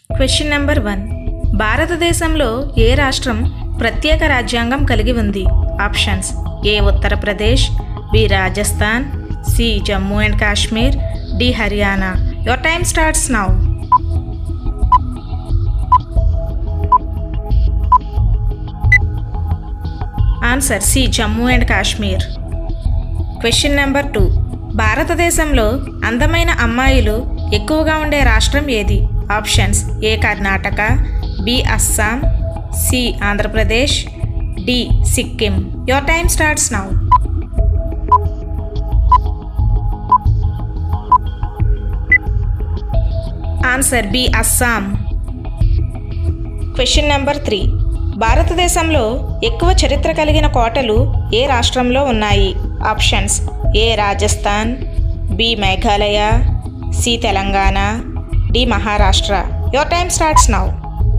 question number one భారతదేశంలో ఏ రాష్ట్రం ప్రత్యేక రాజ్యాంగం కలిగి ఉంది options A Uttar Pradesh B Rajasthan C Jammu and Kashmir D Haryana your time starts now answer C Jammu and Kashmir question number two భారతదేశంలో అందమైన అమ్మాయిలు ఎక్కువగా ఉండే రాష్ట్రం ఏది options A Karnataka B Assam C Andhra Pradesh D Sikkim your time starts now answer B Assam question number three భారతదేశంలో ఎక్కువ చరిత్ర కలిగిన కోటలు ఏ రాష్ట్రంలో ఉన్నాయి options A Rajasthan B Meghalaya C Telangana D Maharashtra your time starts now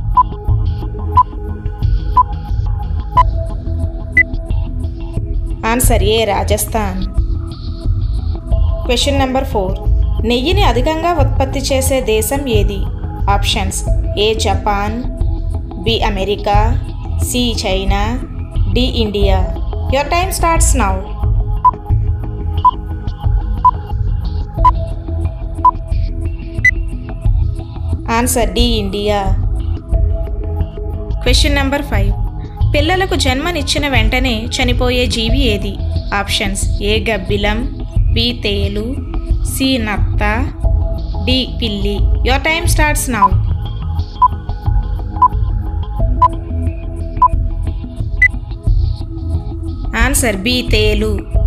answer A Rajasthan question number four నెయ్యిని అధికంగా ఉత్పత్తి చేసే దేశం ఏది options A Japan B America C China D India your time starts now answer D India question number five పిల్లలకు జన్మనిచ్చిన వెంటనే చనిపోయే జీవి ఏది ఆప్షన్స్ ఏ గబ్బిలం బి తేలు సి నత్త డి పిల్లి your time starts now answer B తేలు